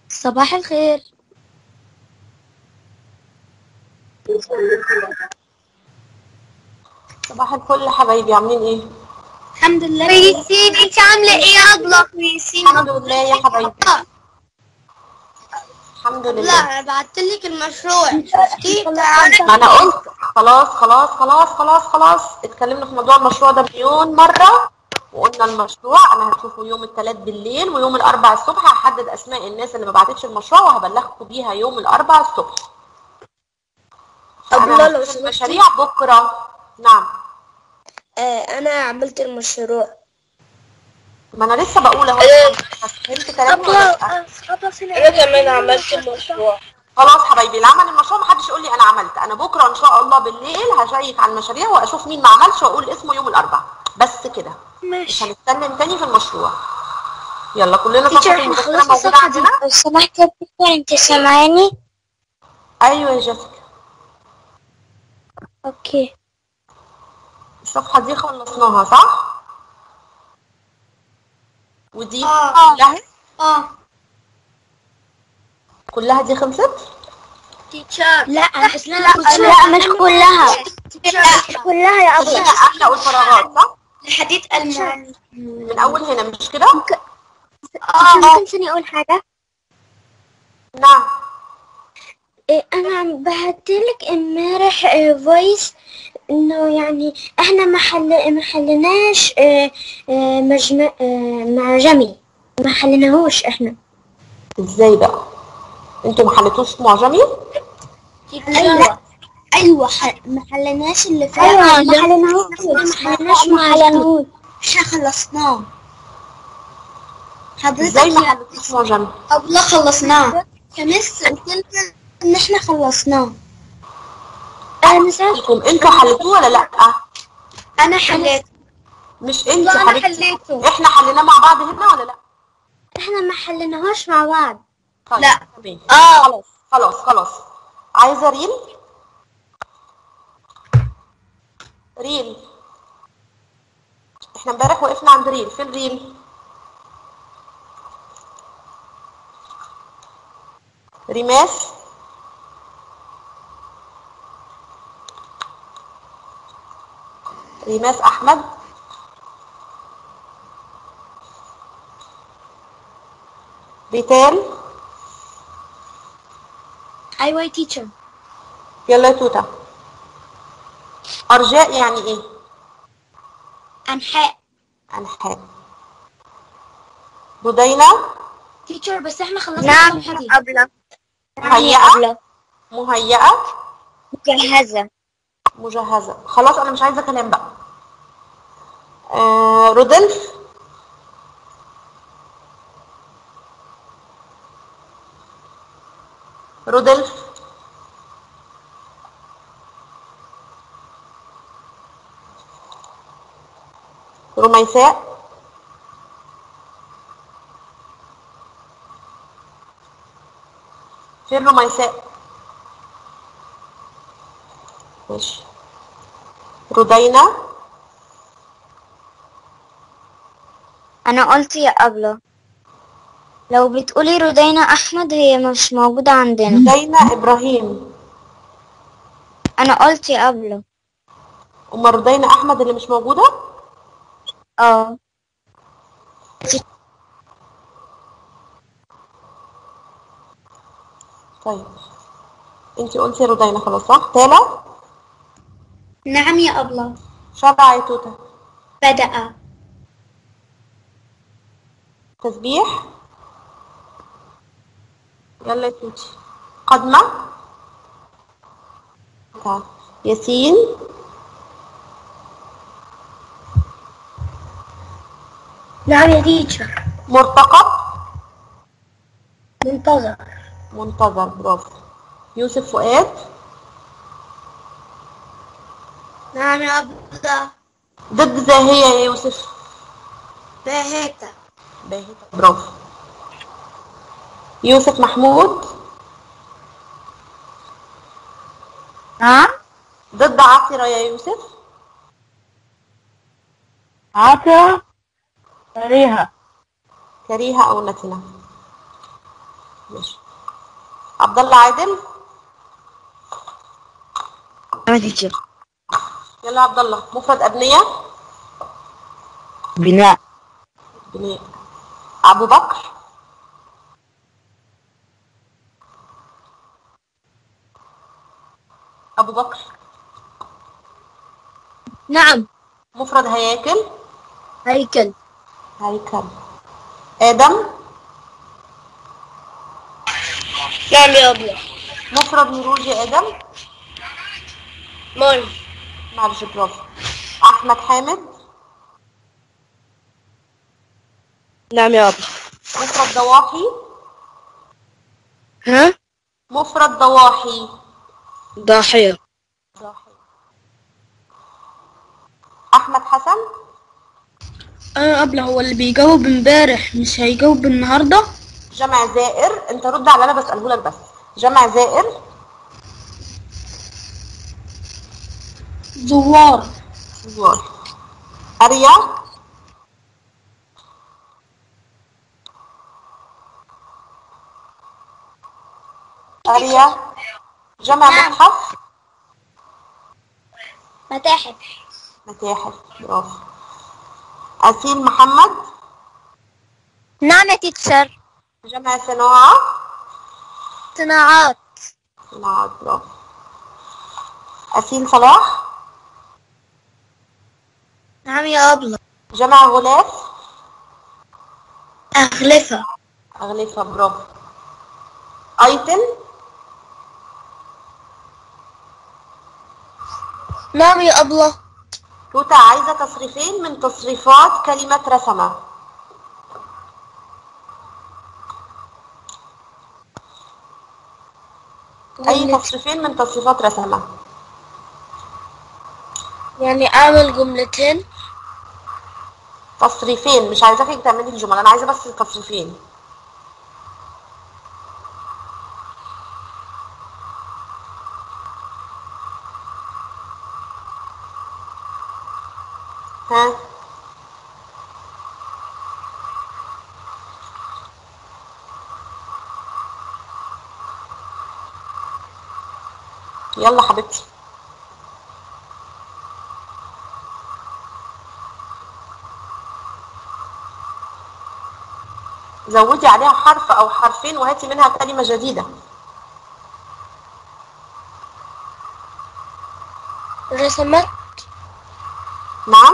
صباح الخير صباح الفل يا حبايبي عاملين ايه الحمد لله كويسين انت عامله ايه يا ابله كويسين الحمد لله يا حبايبي الحمد لله لا بعت لك المشروع شفتي تعالي ما انا قلت خلاص خلاص خلاص خلاص خلاص اتكلمنا في موضوع المشروع ده مليون مرة وقلنا المشروع انا هشوفه يوم الثلاث بالليل ويوم الاربع الصبح هحدد اسماء الناس اللي ما بعتتش المشروع وهبلغكم بيها يوم الاربع الصبح طب انا لا، لو هشوف سمحتي. المشاريع بكرة نعم آه انا عملت المشروع ما انا لسه بقول اهو فهمت كلامي ولا لأ؟ انا كمان عملت المشروع خلاص حبايبي اللي عمل المشروع محدش يقول لي انا عملت انا بكره ان شاء الله بالليل هشيك على المشاريع واشوف مين ما عملش واقول اسمه يوم الاربعاء بس كده مش هنتكلم تاني في المشروع يلا كلنا صفحه احنا المذكره خلصنا موجوده الصفحة دي. عندنا لو سمحت يا دكتور انت سامعاني ايوه يا جيسيكا اوكي الصفحه دي خلصناها صح ودي آه. كلها اه كلها دي خلصت تيتشر لا انا بس لا لا مش كلها مش كلها يا خلينا ابله املا والفراغات صح الحديد المعلم من اول هنا مش كده ممكن ثاني اقول حاجة نعم إيه انا بعتلك امبارح فويس انه يعني احنا ما حل ما حلناش آه، آه، مجمع آه، مع جمي ما حلناهوش احنا ازاي بقى انتوا ما حلتوش معجمي ايوه ايوه ح- ما حلناش اللي فات ايوه ما حلناهوش ما حلناش ما حلناهوش احنا خلصناه حضرتك ازاي ما يا حلتوش معجمي أبلة خلصناه كمس قلت لنا ان احنا خلصناه انا سألت لكم انتوا حلتوه ولا لا انا حليت مش انت لا، أنا حبيبتي حليته. احنا حليناه مع بعض هنا ولا لا احنا ما حلناهوش مع بعض طيب لا. تمام. اه خلاص خلاص خلاص عايزه ريل ريل احنا امبارح وقفنا عند ريل فين ريل ريماس ريماس احمد ريتال ايوه يا تيتشر يلا يا توتا ارجاء يعني ايه انحاء انحاء بدينة تيتشر بس احنا خلصنا نعم الصفحة دي أبلة مهيئة مهيئة مجهزة مجهزة خلاص انا مش عايزة كلام بقى آه رودلف رودلف رميساء فين رميساء ماشي رودينا أنا قلت يا أبلة لو بتقولي رودينا أحمد هي مش موجودة عندنا رودينا ابراهيم أنا قلت يا أبلة أم رودينا احمد اللي مش موجودة اه طيب انتي قلتي رودينا خلاص صح تالا نعم يا أبلة شبع يا توتا بدأ تسبيح يلا يا توتي قدمة تعال. ياسين نعم يا تيتشر مرتقب منتظر منتظر برافو يوسف فؤاد نعم يا أبلة ضد زاهية يا يوسف باهتة باهتة برافو يوسف محمود نعم ضد عاطرة يا يوسف عطا كريهة كريهة أو نتنة ماشي عبد الله عادل أنا تيتشر يلا يا عبد الله مفرد ابنيه بناء بناء ابو بكر ابو بكر نعم مفرد هياكل هيكل هيكل ادم نعم يا أبلة مفرد نروج يا ادم مول معلش برافو احمد حامد نعم يا أبلة مفرد ضواحي ها مفرد ضواحي ضاحية ضاحي احمد حسن اه قبل هو اللي بيجاوب امبارح مش هيجاوب النهارده جمع زائر انت رد على اللي انا بساله لك بس جمع زائر زوار زوار اريا اريا جمع متحف متاحف متاحف برافو أسيل محمد نعم يا تيتشر جمع صناعة صناعات صناعات برافو أسيل صلاح نعم يا أبلة جمع غلاف أغلفة أغلفة برافو أيتن نعم يا أبلة توتا عايزة تصريفين من تصريفات كلمة رسمة أي تصريفين من تصريفات رسمة يعني أعمل جملتين تصريفين مش عايزاكي تعملي الجمل أنا عايزة بس تصريفين ها يلا حبيبتي زودي عليها حرف او حرفين وهاتي منها كلمة جديدة رسمت نعم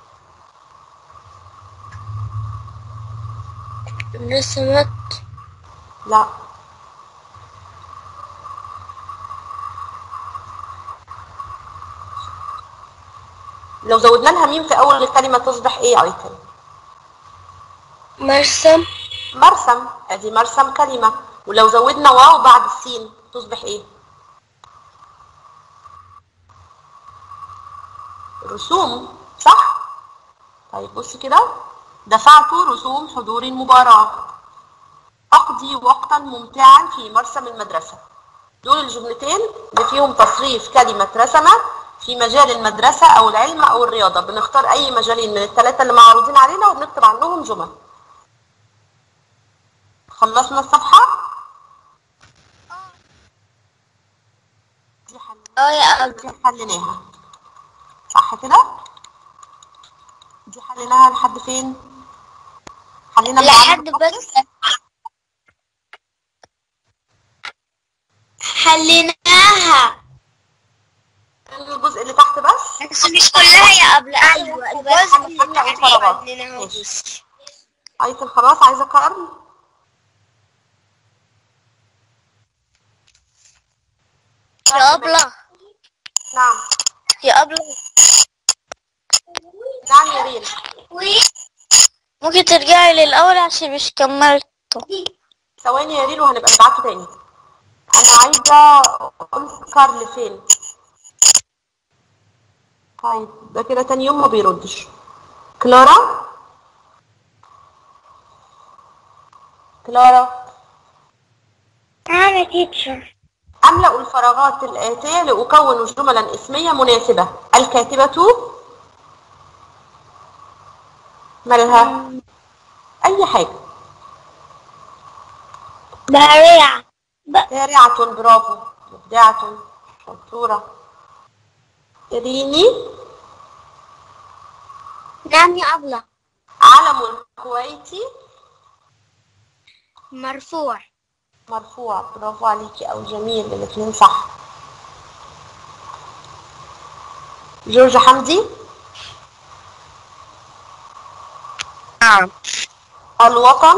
رسمت لا لو زودنا لها ميم في اول الكلمة تصبح ايه ايتم مرسم مرسم ادي مرسم كلمة ولو زودنا واو بعد السين تصبح ايه رسوم صح طيب بص كده دفعت رسوم حضور المباراة أقضي وقتا ممتعا في مرسم المدرسة دول الجملتين اللي فيهم تصريف كلمة رسمة في مجال المدرسة أو العلم أو الرياضة بنختار أي مجالين من الثلاثة اللي معروضين علينا وبنكتب عنهم جمل خلصنا الصفحة؟ دي حليناها اه يا أبلة دي حليناها صح كده؟ دي حليناها لحد فين؟ حلينا لحد المعادلة بس حليناها الجزء اللي تحت بس بس مش كلها يا أبلة أيوة الجزء اللي هنفتح تحت الفراغات. حليناها ماشي. بس. ايتم خلاص عايزة قرن يا أبلة نعم يا أبلة نعم يا ريم ممكن ترجعي للأول عشان مش كملته ثواني يا ريم وهنبقى نبعته تاني انا عايزة اقول كارل فين طيب ده كده تاني يوم ما بيردش كلارا كلارا أنا تيتشر أملأ الفراغات الآتية لأكون جملا اسمية مناسبة الكاتبة مالها أي حاجة بارعة بارعة برافو مبدعة شطورة إريني نعم يا أبلة علم الكويتي مرفوع مرفوع برافو عليكي أو جميل الاثنين صح جورج حمدي نعم الوطن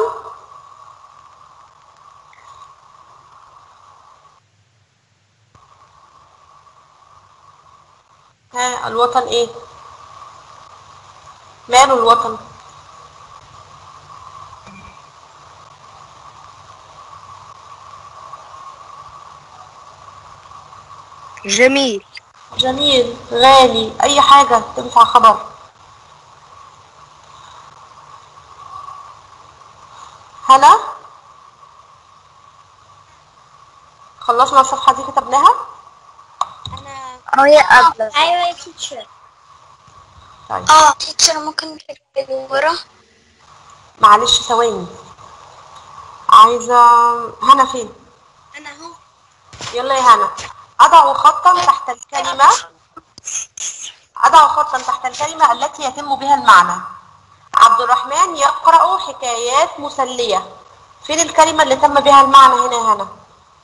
ها الوطن ايه ماله الوطن جميل جميل غالي اي حاجة تنفع خبر هلا خلصنا الصفحة دي كتبناها اه يا أبلة أيوة يا تيتشر طيب اه تيتشر ممكن تكتبي ورا معلش ثواني عايزة هنا فين أنا أهو يلا يا هنا أضع خطا تحت الكلمة أضع خطا تحت الكلمة التي يتم بها المعنى عبد الرحمن يقرأ حكايات مسلية فين الكلمة اللي تم بها المعنى هنا يا هنا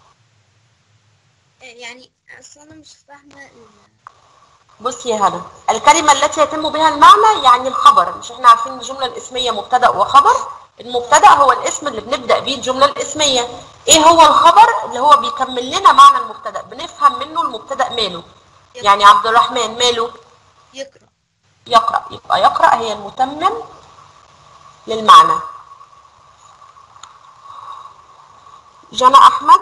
يعني أصلا أنا مش فاهمة ال- بصي يا هنا الكلمة التي يتم بها المعنى يعني الخبر مش احنا عارفين الجملة الاسمية مبتدأ وخبر المبتدأ هو الاسم اللي بنبدأ بيه الجملة الاسمية ايه هو الخبر اللي هو بيكمل لنا معنى المبتدأ بنفهم منه المبتدأ ماله يعني عبد الرحمن ماله يقرأ يقرأ يبقى يقرأ هي المتمم للمعنى جنى أحمد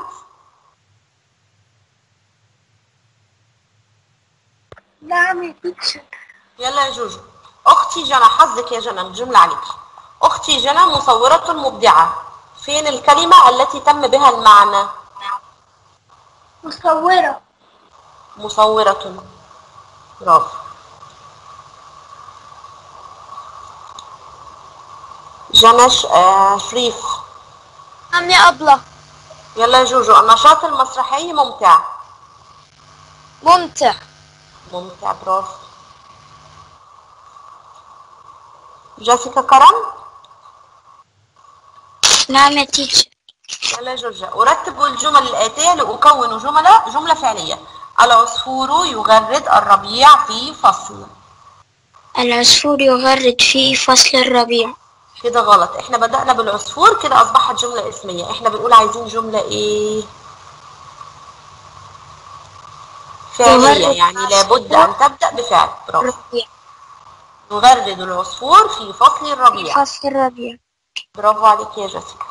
نعم يا تيتشر يلا يا جوجو أختي جنى حظك يا جنى الجملة عليك أختي جنى مصورة مبدعة فين الكلمة التي تم بها المعنى مصورة مصورة برافو جنى ش- آه، شريف نعم يا أبلة يلا يا جوجو النشاط المسرحي ممتع ممتع ممتع برافو جيسيكا كرم نعم يا تيتشر يلا يا جورجيا أرتب الجمل الآتية لأكون جملة جملة فعلية العصفور يغرد الربيع في فصل العصفور يغرد في فصل الربيع كده غلط احنا بدأنا بالعصفور كده أصبحت جملة اسمية احنا بنقول عايزين جملة ايه فعلية يغرد يعني لابد أن تبدأ بفعل برافو الربيع يغرد العصفور في فصل في الربيع فصل الربيع برافو عليك يا جيسيكا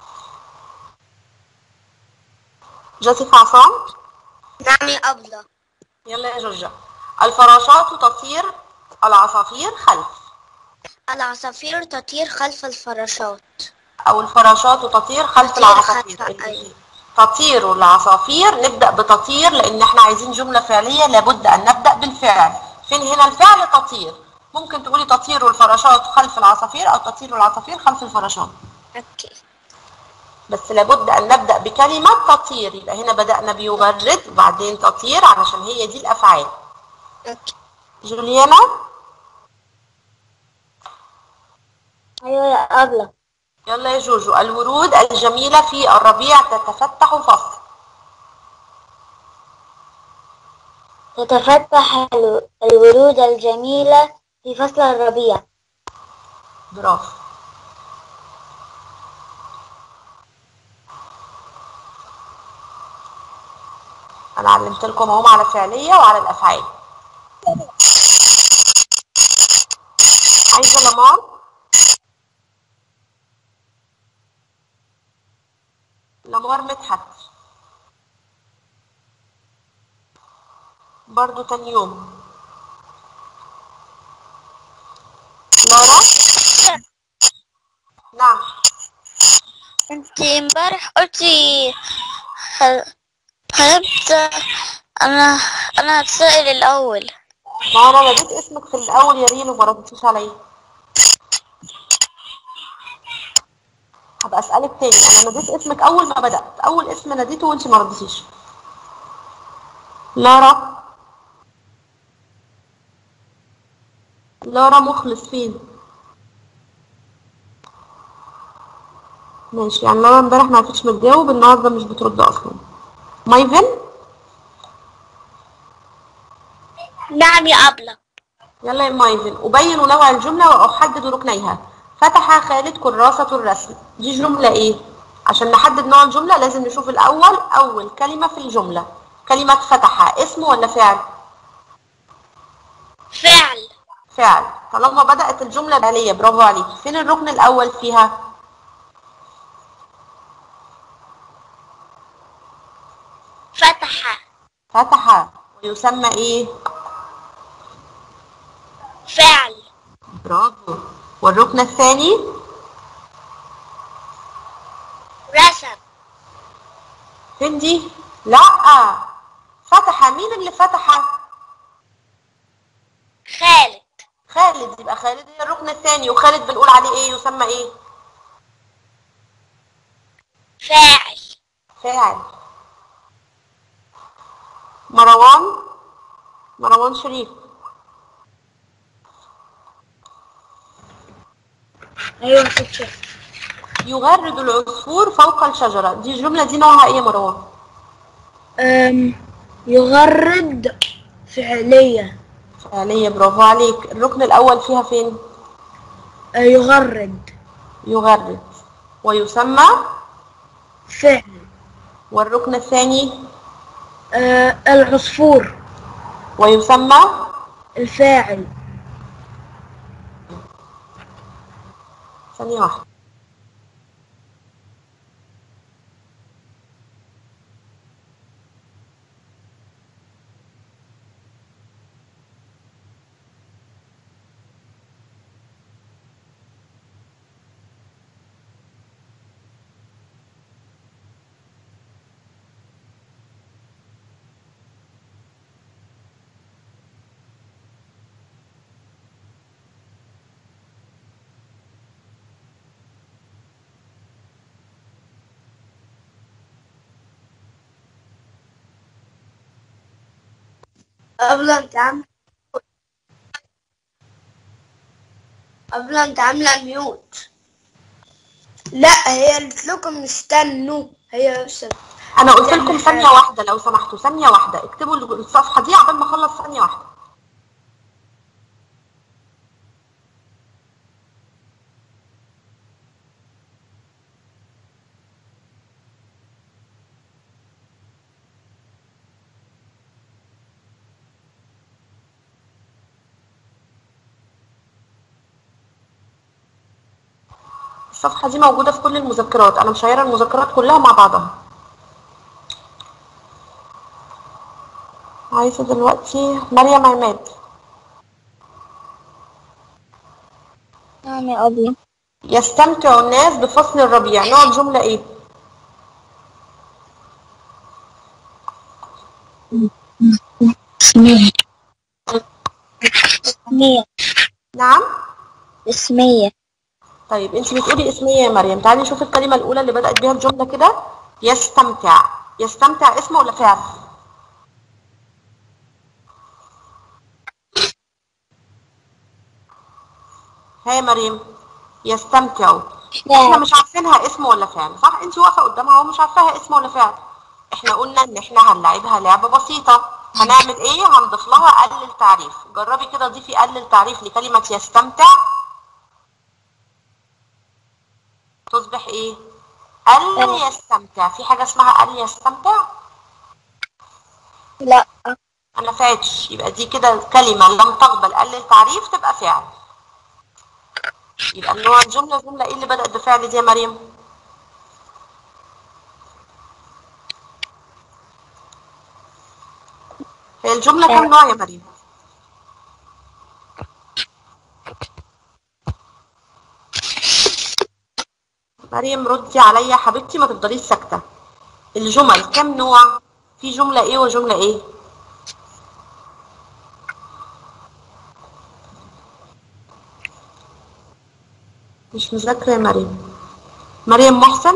جيسيكا عصام نعم يا أبلة يلا يا جورجيا الفراشات تطير العصافير خلف العصافير تطير خلف الفراشات او الفراشات تطير خلف تطير العصافير خلف- ال- أيوة. تطير العصافير نبدأ بتطير لان احنا عايزين جملة فعلية لابد ان نبدأ بالفعل فين هنا الفعل تطير ممكن تقولي تطير الفراشات خلف العصافير او تطير العصافير خلف الفراشات أوكي بس لابد ان نبدأ بكلمة تطير يبقى هنا بدأنا بيغرد وبعدين تطير علشان هي دي الافعال أوكي جوليانا أيوة يا أبلة يلا يا جوجو الورود الجميلة في الربيع تتفتح فصل تتفتح ال- الورود الجميلة في فصل الربيع برافو انا علمت لكم اهم على الفعليه وعلى الافعال عايزه لمار لمار مدحت برضو تاني يوم لارا نعم انت امبارح قلتي ه- هنبدأ انا انا هتسأل الاول ما انا ناديت اسمك في الاول يا ريل وما ردتيش عليا هبقى اسالك تاني انا ناديت اسمك اول ما بدات اول اسم ناديته وانت ما رديتيش لارا لارا مخلص فين ماشي يعني لارا امبارح ما عرفتش بتجاوب النهارده مش بترد اصلا مايفن نعم يا أبلة يلا يا مايفن أبين نوع الجملة وأحدد ركنيها فتح خالد كراسة الرسم دي جملة إيه؟ عشان نحدد نوع الجملة لازم نشوف الأول أول كلمة في الجملة كلمة فتح اسم ولا فعل؟ فعل فعل طالما بدأت الجملة فعلية برافو عليك فين الركن الأول فيها؟ فتح فتح ويسمى إيه؟ فعل برافو والركن الثاني رسم فين دي؟ لأ فتح مين اللي فتح؟ خالد خالد يبقى خالد هي الركن الثاني وخالد بنقول عليه ايه يسمى ايه فاعل فاعل مروان مروان شريف ايوه ستة يغرد العصفور فوق الشجرة دي الجملة دي نوعها ايه يا مروان أم يغرد فعلية فعلية برافو عليك الركن الأول فيها فين أه، يغرد يغرد ويسمى فعل والركن الثاني أه، العصفور ويسمى الفاعل ثانية واحدة قبل انت عامل قبل انت عامله ميوت لا هي قالت لكم استنوا هي بس أنا قلت لكم ثانية واحدة لو سمحتوا ثانية واحدة اكتبوا الصفحة دي عقبال ما أخلص ثانية واحدة الصفحة دي موجودة في كل المذكرات أنا مشيرة المذكرات كلها مع بعضها عايزة دلوقتي مريم عماد نعم يا أبلة يستمتع الناس بفصل الربيع نوع الجملة إيه؟ اسمية اسمية نعم اسمية طيب انت بتقولي اسمية يا مريم تعالي نشوف الكلمة الأولى اللي بدأت بيها الجملة كده يستمتع يستمتع اسم ولا فعل؟ ها يا مريم يستمتع احنا مش عارفينها اسم ولا فعل صح انت واقفة قدامها ومش عارفاها اسم ولا فعل احنا قلنا ان احنا هنلعبها لعبة بسيطة هنعمل ايه هنضيف لها قلل تعريف جربي كده ضيفي قلل تعريف لكلمة يستمتع تصبح ايه قل يستمتع في حاجة اسمها قل يستمتع لا ما نفعتش يبقى دي كده كلمة لم تقبل قل التعريف تبقى فعل يبقى النوع الجملة الجملة ايه اللي بدأت بفعل دي يا مريم هي الجملة كم نوع يا مريم مريم ردي عليا يا حبيبتي ما تفضليش ساكتة الجمل كم نوع في جملة ايه وجملة ايه مش مذاكرة يا مريم مريم محسن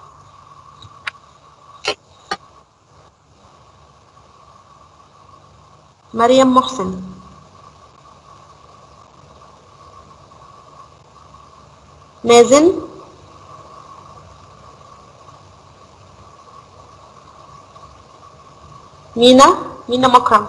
مريم محسن مازن مينا مينا مكرم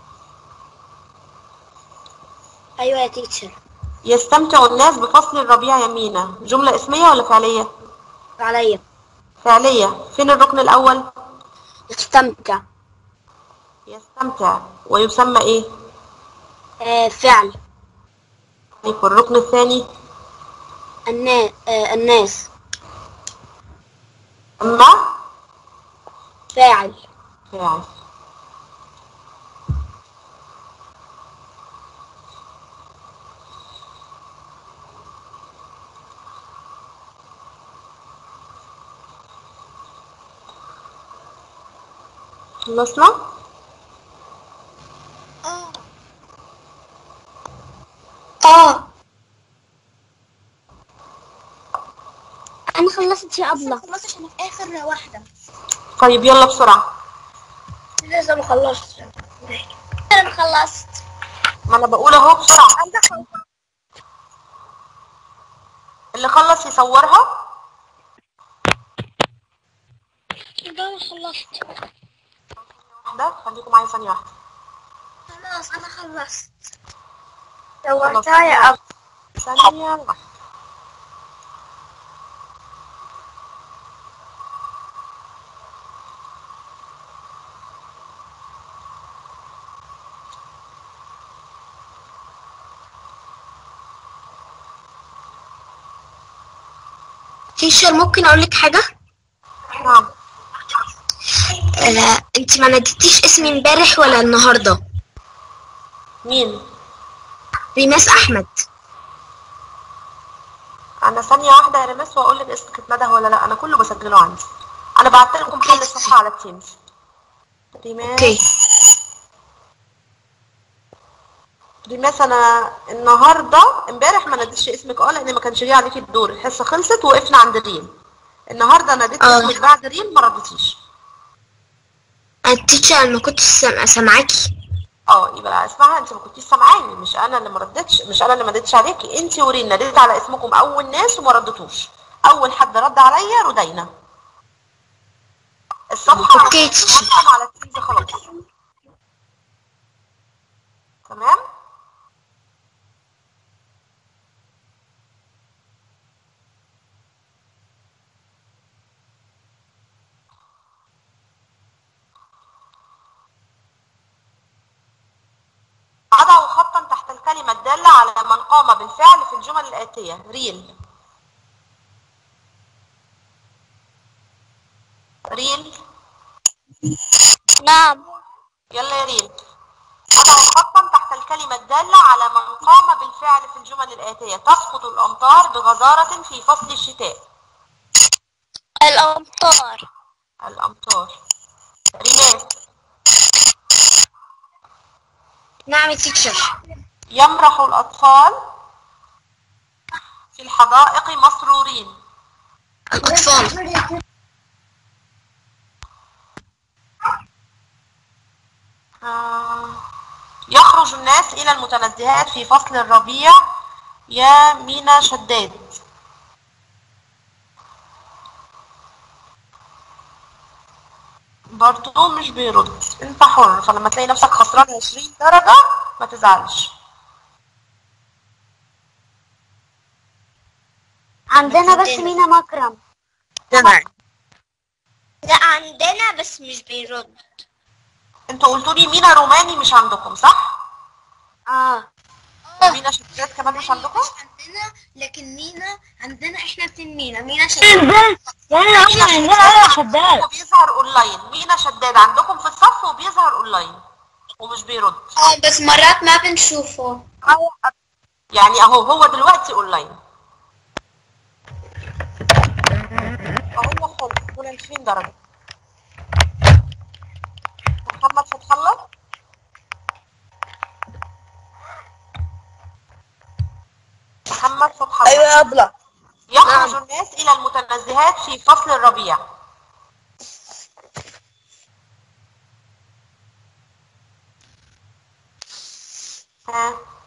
ايوه يا تيتشر يستمتع الناس بفصل الربيع يا مينا جملة اسمية ولا فعلية عليا فعلية فين الركن الأول استمتع يستمتع ويسمى ايه آه فعل طيب والركن الثاني الناس آه الناس أما فاعل فاعل خلصنا اه انا خلصت يا ابله خلصت عشان في اخر واحده طيب يلا بسرعة لسه ما خلصت انا خلصت ما أنا بقول أهو بسرعة اللي خلص يصورها انا خلصت واحدة خليكم معايا ثانية واحدة خلاص انا خلصت صورتها يا أب ثانية واحدة تيشر ممكن اقول لك حاجه نعم آه، انت ما ناديتيش اسمي امبارح ولا النهارده مين ريماس احمد انا ثانية واحدة يا رمس واقول لك اسمك اتنده ولا لا انا كله بسجله عندي انا بعت لكم حل الصفحة على التيمز ريماس اوكي ريماس انا النهارده امبارح ما ناديتش اسمك اه لان ما كانش جاي عليكي الدور الحصة خلصت وقفنا عند ريم النهارده ناديت آه. اسمك بعد ريم ما ردتيش التيشر ما كنتش سام- سامعاكي اه يبقى اسمعها انت ما كنتيش سامعاني مش انا اللي ما ردتش مش انا اللي ما ردتش عليكي انت وريم ناديت على اسمكم اول ناس وما ردتوش اول حد رد عليا ردينا الصفحه اوكي. الصفحة على التيمز خلاص تمام أضع خطا تحت الكلمة الدالة على من قام بالفعل في الجمل الآتية ريل ريل نعم يلا يا ريل أضع خطا تحت الكلمة الدالة على من قام بالفعل في الجمل الآتية تسقط الأمطار بغزارة في فصل الشتاء الامطار الأمطار ريماس نعم يا تيشر يمرح الأطفال في الحدائق مسرورين الاطفال آه، يخرج الناس إلى المتنزهات في فصل الربيع يا مينا شداد برضه مش بيرد انت حر فلما تلاقي نفسك خسران 20 درجة ما تزعلش عندنا بس مينا مكرم تمام لا عندنا بس مش بيرد انتوا قلتوا لي مينا روماني مش عندكم صح؟ اه مينا شداد كمان مش عندكم؟ عندنا لكن مينا عندنا احنا اتنين مينا مينا شداد مينا شداد وبيظهر اونلاين مينا شداد عندكم في الصف وبيظهر اونلاين ومش بيرد اه بس مرات ما بنشوفه يعني اهو هو دلوقتي اونلاين فهو خلص دول 20 درجة محمد فتح الله محمد فتح الله ايوه يا ابله يخرج الناس إلى المتنزهات في فصل الربيع ها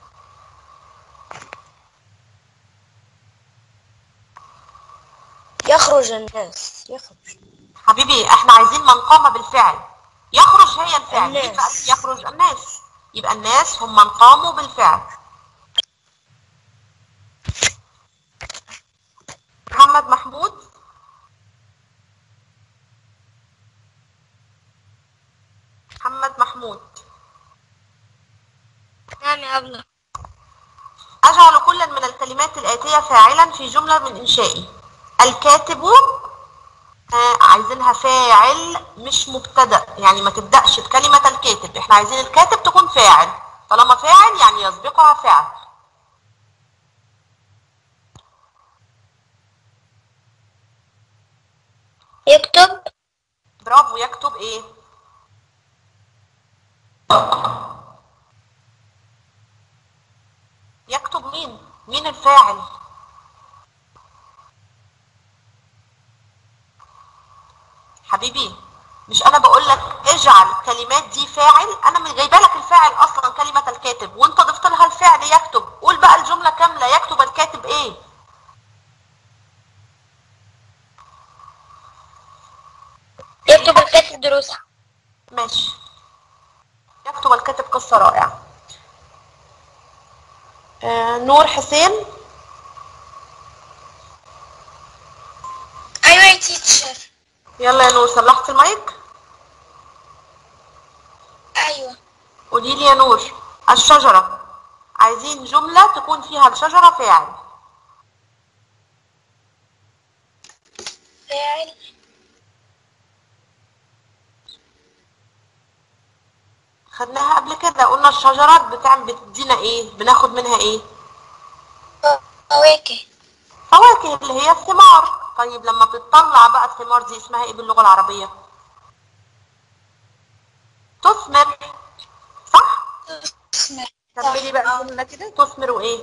يخرج الناس يخرج حبيبي احنا عايزين من قام بالفعل يخرج هي الفعل مين الناس. بقى يخرج الناس يبقى الناس هم من قاموا بالفعل محمد محمود محمد محمود نعم يا أبلة أجعل كلا من الكلمات الآتية فاعلا في جملة من إنشائي الكاتب آه عايزينها فاعل مش مبتدأ يعني ما تبدأش بكلمة الكاتب احنا عايزين الكاتب تكون فاعل طالما فاعل يعني يسبقها فعل يكتب برافو يكتب ايه يكتب مين مين الفاعل حبيبي مش انا بقول لك اجعل الكلمات دي فاعل انا من جايبه لك الفاعل اصلا كلمه الكاتب وانت ضفت لها الفعل يكتب قول بقى الجمله كامله يكتب الكاتب ايه يكتب الكاتب دروسها ماشي يكتب الكاتب قصة رائعة آه نور حسين أيوة يا تيتشر يلا يا نور صلحت المايك أيوة قولي لي يا نور الشجرة عايزين جملة تكون فيها الشجرة فاعل فاعل خدناها قبل كده قلنا الشجرة بتعمل بتدينا ايه بناخد منها ايه فواكه فواكه اللي هي الثمار طيب لما بتطلع بقى الثمار دي اسمها ايه باللغة العربية تثمر صح تثمر كملي بقى الجملة كده تثمر وايه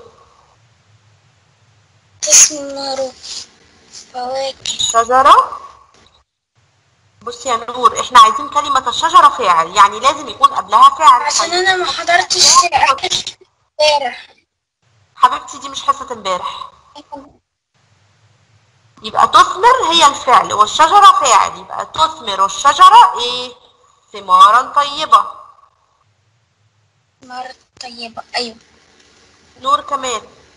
تثمر فواكه الشجرة بصي يا نور احنا عايزين كلمة الشجرة فاعل يعني لازم يكون قبلها فعل عشان طيب. أنا ما حضرتش امبارح حبيبتي دي مش حصة امبارح يبقى تثمر هي الفعل والشجرة فاعل يبقى تثمر الشجرة ايه ثمارا طيبة ثمار طيبة أيوة نور كمان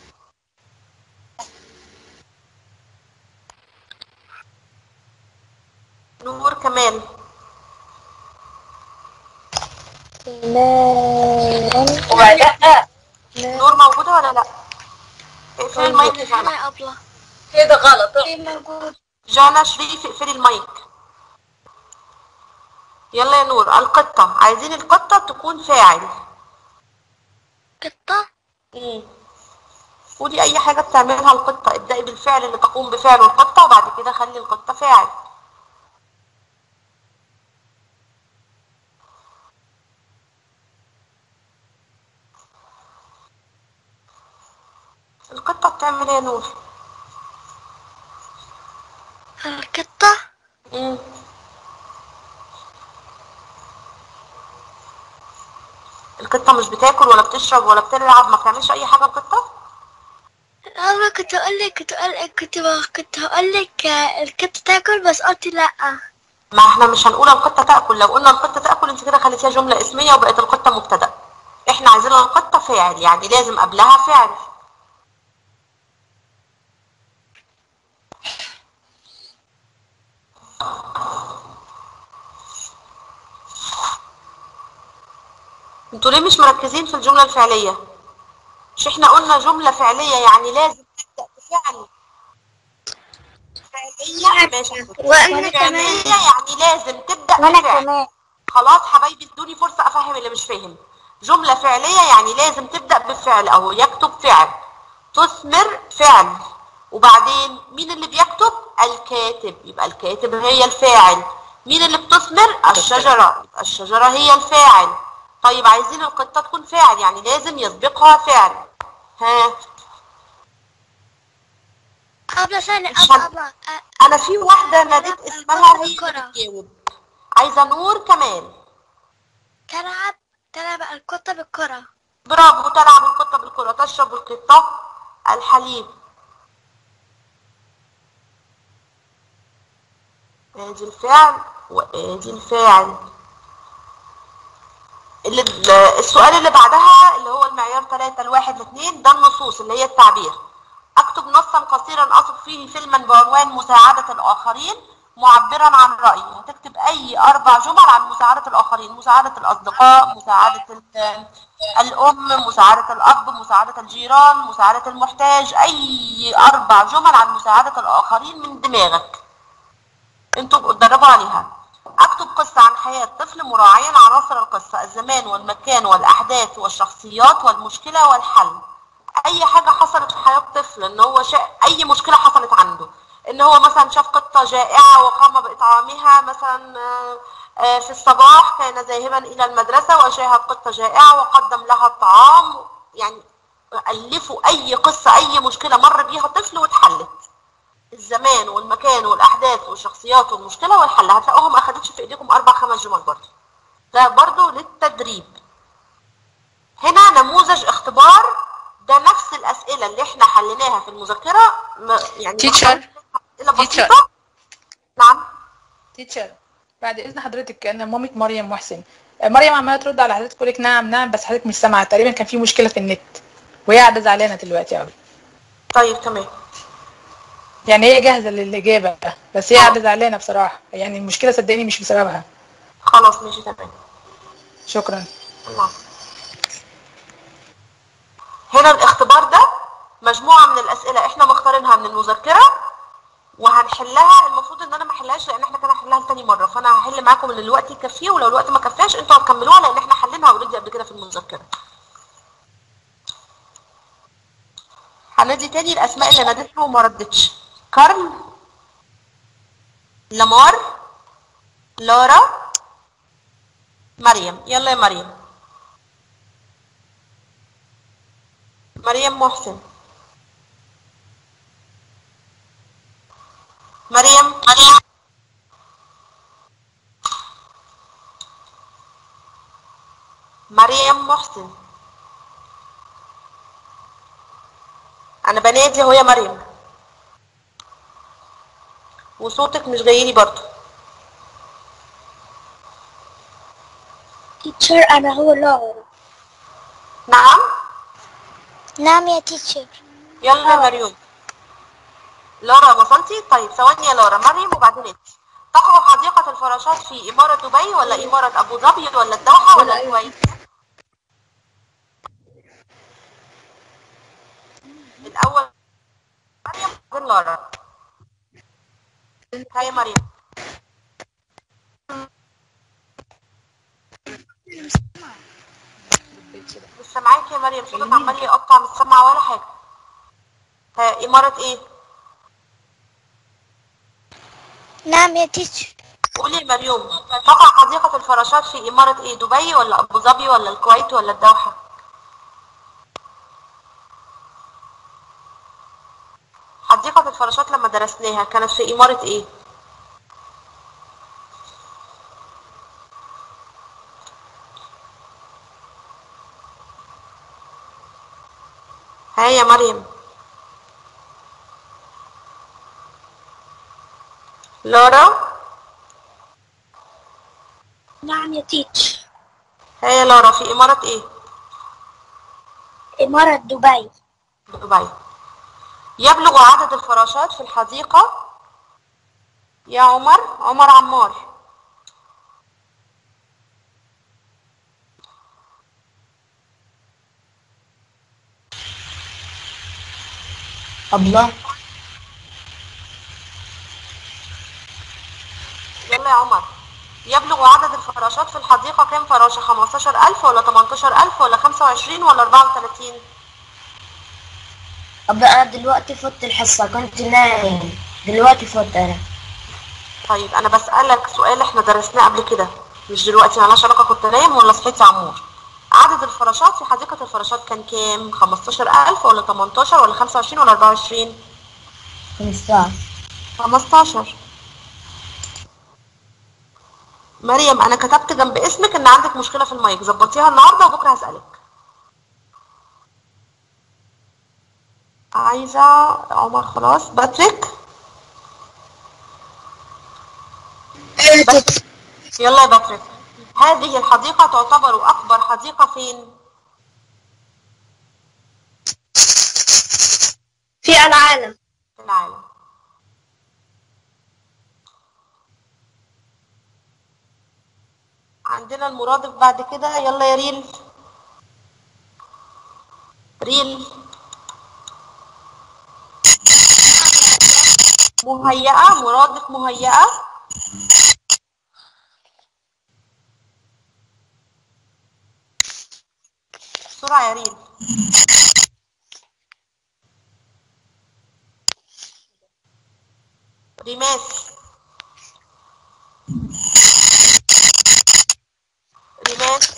نور كمان وبعدها نور موجودة ولا لا اقفلي المايك يا جانا يا أبلة كده غلط ايه موجود جانا شريف اقفلي المايك يلا يا نور القطة عايزين القطة تكون فاعل قطة مم. قولي اي حاجة بتعملها القطة ابدأي بالفعل اللي تقوم بفعله القطة وبعد كده خلي القطة فاعل القطة بتعمل ايه يا نور القطة مم. القطة مش بتاكل ولا بتشرب ولا بتلعب ما بتعملش اي حاجة القطة أنا كنت أقول لك كنت أقول لك كنت كنت هقول لك القطة تاكل بس قلت لأ ما احنا مش هنقول القطة تأكل لو قلنا القطة تأكل انت كده خليتيها جملة اسمية وبقت القطة مبتدأ احنا عايزين القطة فاعل يعني لازم قبلها فعل انتوا ليه مش مركزين في الجملة الفعلية مش احنا قلنا جملة فعلية يعني لازم تبدأ بفعل فعلية ماشي وأنا فعلية كمان يعني لازم تبدأ وأنا بفعل كمان خلاص حبايبي ادوني فرصة افهم اللي مش فاهم جملة فعلية يعني لازم تبدأ بفعل اهو يكتب فعل تثمر فعل وبعدين مين اللي بيكتب الكاتب يبقى الكاتب هي الفاعل مين اللي بتثمر الشجرة يبقى الشجرة هي الفاعل طيب عايزين القطة تكون فاعل يعني لازم يسبقها فعل ها أبلة ثاني مش أبلة هن- أبلة انا في واحده ناديت اسمها هي اللي بتجاوب عايزه نور كمال تلعب تلعب القطة بالكرة برافو تلعب القطه بالكره تشرب القطه الحليب ادي الفعل وادي الفاعل اللي السؤال اللي بعدها اللي هو المعيار 3 الواحد لاثنين ده النصوص اللي هي التعبير اكتب نصا قصيرا اصف فيه فيلما بعنوان مساعدة الاخرين معبرا عن رأيي هتكتب اي اربع جمل عن مساعدة الاخرين مساعدة الاصدقاء مساعدة ال- الام مساعدة الاب مساعدة الجيران مساعدة المحتاج اي اربع جمل عن مساعدة الاخرين من دماغك انتوا اتدربوا عليها اكتب قصة عن حياة طفل مراعيا عناصر القصة الزمان والمكان والاحداث والشخصيات والمشكلة والحل اي حاجة حصلت في حياة طفل ان هو شا... اي مشكلة حصلت عنده ان هو مثلا شاف قطة جائعة وقام باطعامها مثلا آه، آه، في الصباح كان ذاهبا الى المدرسة وشاهد قطة جائعة وقدم لها الطعام يعني الفوا اي قصة اي مشكلة مر بيها طفل واتحلت الزمان والمكان والاحداث والشخصيات والمشكله والحل هتلاقوهم ما اخدتش في ايديكم اربع خمس جمل برضه ده برضه للتدريب هنا نموذج اختبار ده نفس الاسئله اللي احنا حليناها في المذكره م- يعني Teacher. اسئله Teacher. بسيطه نعم تيتشر بعد اذن حضرتك انا مامة مريم محسن مريم عماله ترد على حضرتك تقول لك نعم نعم بس حضرتك مش سامعه تقريبا كان في مشكله في النت وهي قاعده زعلانه دلوقتي قوي طيب تمام يعني هي جاهزه للاجابه بس هي قاعده زعلانه بصراحه يعني المشكله صدقني مش بسببها خلاص ماشي تمام شكرا الله هنا الاختبار ده مجموعة من الأسئلة احنا مختارينها من المذكرة وهنحلها المفروض ان انا ما احلهاش لان احنا كده هنحلها لتاني مرة فانا هحل معاكم اللي الوقت يكفيه ولو الوقت ما كفاش انتوا هتكملوها لان احنا حلينها اوريدي قبل كده في المذكرة هندي تاني الاسماء اللي نادتها وما ردتش كارل لامار لارا مريم يلا يا مريم مريم محسن مريم مريم مريم محسن انا بنادي اهو يا مريم وصوتك مش جايلي برضو تيتشر أنا هو لارا نعم نعم يا تيتشر يلا يا مريم لارا وصلتي طيب ثواني يا لارا مريم وبعدين انت تقع حديقة الفراشات في إمارة دبي ولا إمارة أبو ظبي ولا الدوحة ولا الكويت؟ الأول مريم وبعدين لارا هاي مريم مش سامعاكي يا مريم صوتك عمال يقطع مش سامعة ولا حاجة ها إمارة إيه؟ نعم يا تيتشر قولي يا مريم تقع حديقة الفراشات في إمارة إيه دبي ولا أبو ظبي ولا الكويت ولا الدوحة حديقة الفراشات لما درسناها كانت في إمارة إيه ها يا مريم لورا نعم يا تيتشر ها يا لورا في إمارة إيه إمارة دبي دبي يبلغ عدد الفراشات في الحديقة يا عمر عمر عمار الله يلا يا عمر يبلغ عدد الفراشات في الحديقة كام فراشة 15000 ولا 18000 ولا 25 ولا 34 طب انا دلوقتي فوت الحصة كنت نايم دلوقتي فوت انا طيب انا بسألك سؤال احنا درسناه قبل كده مش دلوقتي مالهاش علاقة كنت نايم ولا صحيت يا عمور عدد الفراشات في حديقة الفراشات كان كام 15000 ولا 18 ولا 25 ولا 24 15 15 مريم انا كتبت جنب اسمك ان عندك مشكله في المايك ظبطيها النهارده وبكره هسالك عايزه عمر خلاص باتريك بس- يلا يا باتريك هذه الحديقه تعتبر اكبر حديقه فين في العالم في العالم عندنا المرادف بعد كده يلا يا ريل ريل مهيئة مرادف مهيئة بسرعة يا ريل ريماس ريماس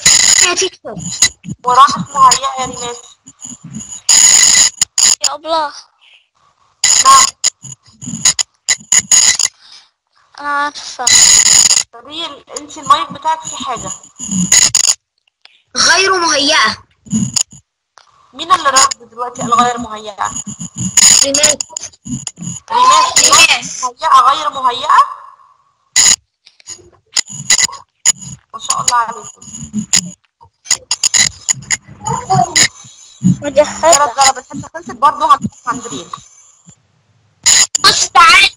مرادف مهيئة يا ريماس يا أبله نعم أنا عارفة ريل انت المايك بتاعك في حاجة غير مهيئة مين اللي رد دلوقتي الغير مهيئة ريماس ريماس ريماس. مهيئة غير مهيئة ما شاء الله عليكم مجهزة ثلاث ضرب الحتة خلصت برضه هنقف عند ريل مستعد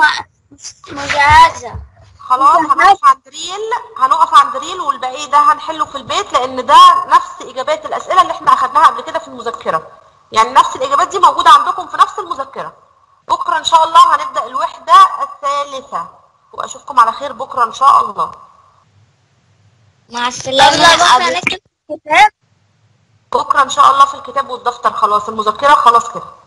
مجهزة خلاص هنقف عند ريل هنقف عند ريل والباقي ده هنحله في البيت لان ده نفس اجابات الاسئله اللي احنا اخدناها قبل كده في المذكره يعني نفس الاجابات دي موجوده عندكم في نفس المذكره بكره ان شاء الله هنبدا الوحده الثالثه واشوفكم على خير بكره ان شاء الله مع السلامة يلا بكرة أبلة. نكتب كتاب بكره ان شاء الله في الكتاب والدفتر خلاص المذكره خلاص كده